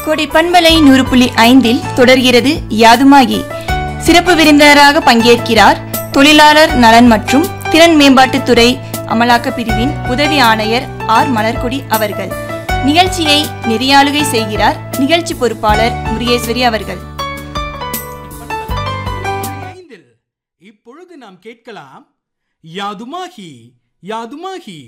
கோடை பண்பலை நூறு புள்ளி ஐந்தில் தொடர்கிறது யாதுமாகி சிறப்பு விருந்தினராக பங்கேற்கிறார் தொழிலாளர் நலன் மற்றும் திறன் மேம்பாட்டுத்துறை அமலாக்க பிரிவின் உதவி ஆணையர் ஆர் மலர்கொடி அவர்கள் நிகழ்ச்சியை நெறியாளுகை செய்கிறார் நிகழ்ச்சி பொறுப்பாளர் முருகேஸ்வரி அவர்கள் ஐந்தில் இப்பொழுது நாம் கேட்கலாம் யாதுமாகி யாதுமாகி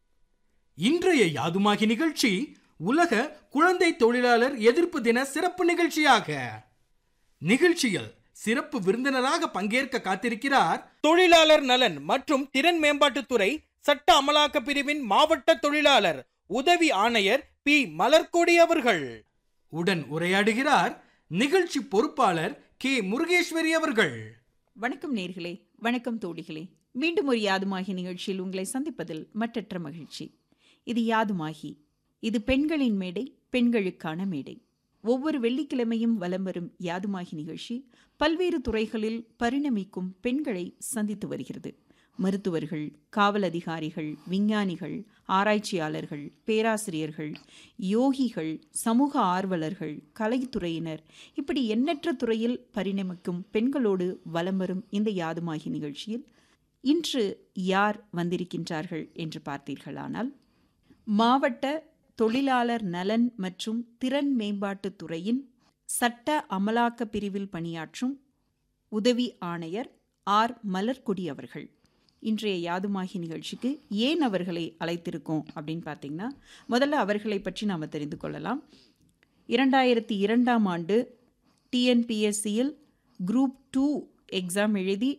இன்றைய யாதுமாகி நிகழ்ச்சி உலக குழந்தை தொழிலாளர் எதிர்ப்பு தின சிறப்பு நிகழ்ச்சியாக நிகழ்ச்சியில் சிறப்பு விருந்தினராக பங்கேற்க காத்திருக்கிறார் தொழிலாளர் நலன் மற்றும் திறன் மேம்பாட்டுத்துறை சட்ட அமலாக்க பிரிவின் மாவட்ட தொழிலாளர் உதவி ஆணையர் பி மலர்கொடி அவர்கள் உடன் உரையாடுகிறார் நிகழ்ச்சி பொறுப்பாளர் கே முருகேஸ்வரி அவர்கள் வணக்கம் நேர்களே வணக்கம் தோழிகளே மீண்டும் ஒரு யாதுமாகி நிகழ்ச்சியில் உங்களை சந்திப்பதில் மற்றற்ற மகிழ்ச்சி இது யாதுமாகி இது பெண்களின் மேடை பெண்களுக்கான மேடை ஒவ்வொரு வெள்ளிக்கிழமையும் வலம் வரும் யாதுமாகி நிகழ்ச்சி பல்வேறு துறைகளில் பரிணமிக்கும் பெண்களை சந்தித்து வருகிறது மருத்துவர்கள் காவல் அதிகாரிகள் விஞ்ஞானிகள் ஆராய்ச்சியாளர்கள் பேராசிரியர்கள் யோகிகள் சமூக ஆர்வலர்கள் கலைத்துறையினர் இப்படி எண்ணற்ற துறையில் பரிணமிக்கும் பெண்களோடு வலம் வரும் இந்த யாதுமாகி நிகழ்ச்சியில் இன்று யார் வந்திருக்கின்றார்கள் என்று பார்த்தீர்களானால் மாவட்ட தொழிலாளர் நலன் மற்றும் திறன் மேம்பாட்டுத் துறையின் சட்ட அமலாக்க பிரிவில் பணியாற்றும் உதவி ஆணையர் ஆர் மலர்கொடி அவர்கள் இன்றைய யாதுமாகி நிகழ்ச்சிக்கு ஏன் அவர்களை அழைத்திருக்கோம் அப்படின்னு பார்த்தீங்கன்னா முதல்ல அவர்களை பற்றி நாம் தெரிந்து கொள்ளலாம் இரண்டாயிரத்தி இரண்டாம் ஆண்டு டிஎன்பிஎஸ்சியில் குரூப் டூ எக்ஸாம் எழுதி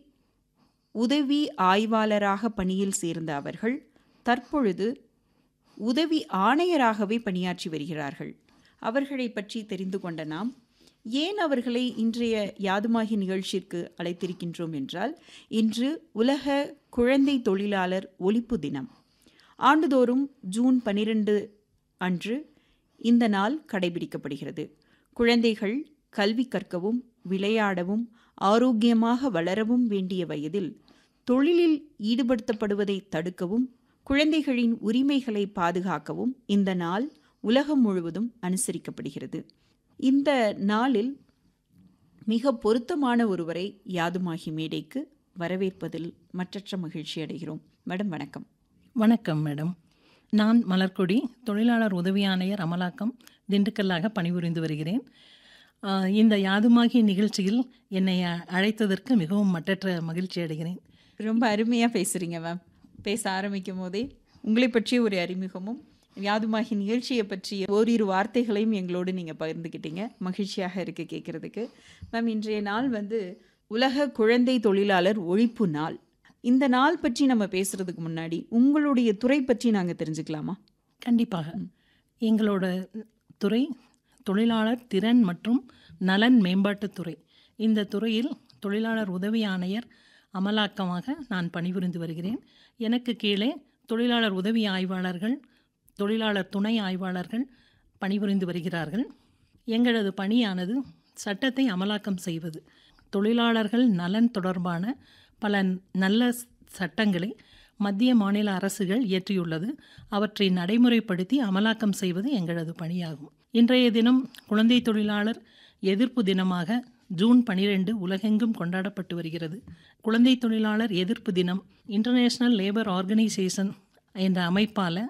உதவி ஆய்வாளராக பணியில் சேர்ந்த அவர்கள் தற்பொழுது உதவி ஆணையராகவே பணியாற்றி வருகிறார்கள் அவர்களை பற்றி தெரிந்து கொண்ட நாம் ஏன் அவர்களை இன்றைய யாதுமாகி நிகழ்ச்சிற்கு அழைத்திருக்கின்றோம் என்றால் இன்று உலக குழந்தை தொழிலாளர் ஒழிப்பு தினம் ஆண்டுதோறும் ஜூன் பனிரெண்டு அன்று இந்த நாள் கடைபிடிக்கப்படுகிறது குழந்தைகள் கல்வி கற்கவும் விளையாடவும் ஆரோக்கியமாக வளரவும் வேண்டிய வயதில் தொழிலில் ஈடுபடுத்தப்படுவதை தடுக்கவும் குழந்தைகளின் உரிமைகளை பாதுகாக்கவும் இந்த நாள் உலகம் முழுவதும் அனுசரிக்கப்படுகிறது இந்த நாளில் மிக பொருத்தமான ஒருவரை யாதுமாகி மேடைக்கு வரவேற்பதில் மற்றற்ற மகிழ்ச்சி அடைகிறோம் மேடம் வணக்கம் வணக்கம் மேடம் நான் மலர்கொடி தொழிலாளர் உதவி ஆணையர் அமலாக்கம் திண்டுக்கல்லாக பணிபுரிந்து வருகிறேன் ஆஹ், இந்த யாதுமாகி நிகழ்ச்சியில் என்னை அ- அழைத்ததற்கு மிகவும் மட்டற்ற மகிழ்ச்சி அடைகிறேன் ரொம்ப அருமையாக பேசுகிறீங்க மேம் பேச ஆரம்பிக்கும் போதே உங்களை பற்றிய ஒரு அறிமுகமும் யாதுமாகி நிகழ்ச்சியை பற்றிய ஓரிரு வார்த்தைகளையும் எங்களோடு நீங்கள் பகிர்ந்துக்கிட்டீங்க மகிழ்ச்சியாக இருக்கு கேட்குறதுக்கு மேம் இன்றைய நாள் வந்து உலக குழந்தை தொழிலாளர் ஒழிப்பு நாள் இந்த நாள் பற்றி நம்ம பேசுறதுக்கு முன்னாடி உங்களுடைய துறை பற்றி நாங்கள் தெரிஞ்சுக்கலாமா கண்டிப்பாக எங்களோட துறை தொழிலாளர் திறன் மற்றும் நலன் மேம்பாட்டுத் துறை இந்த துறையில் தொழிலாளர் உதவி ஆணையர் அமலாக்கமாக நான் பணிபுரிந்து வருகிறேன் எனக்கு கீழே தொழிலாளர் உதவி ஆய்வாளர்கள் தொழிலாளர் துணை ஆய்வாளர்கள் பணிபுரிந்து வருகிறார்கள் எங்களது பணியானது சட்டத்தை அமலாக்கம் செய்வது தொழிலாளர்கள் நலன் தொடர்பான பல நல்ல சட்டங்களை மத்திய மாநில அரசுகள் இயற்றியுள்ளது அவற்றை நடைமுறைப்படுத்தி அமலாக்கம் செய்வது எங்களது பணியாகும் இன்றைய தினம் குழந்தை தொழிலாளர் எதிர்ப்பு தினமாக ஜூன் பனிரெண்டு உலகெங்கும் கொண்டாடப்பட்டு வருகிறது குழந்தை தொழிலாளர் எதிர்ப்பு தினம் இன்டர்நேஷனல் லேபர் ஆர்கனைசேஷன் என்ற அமைப்பால்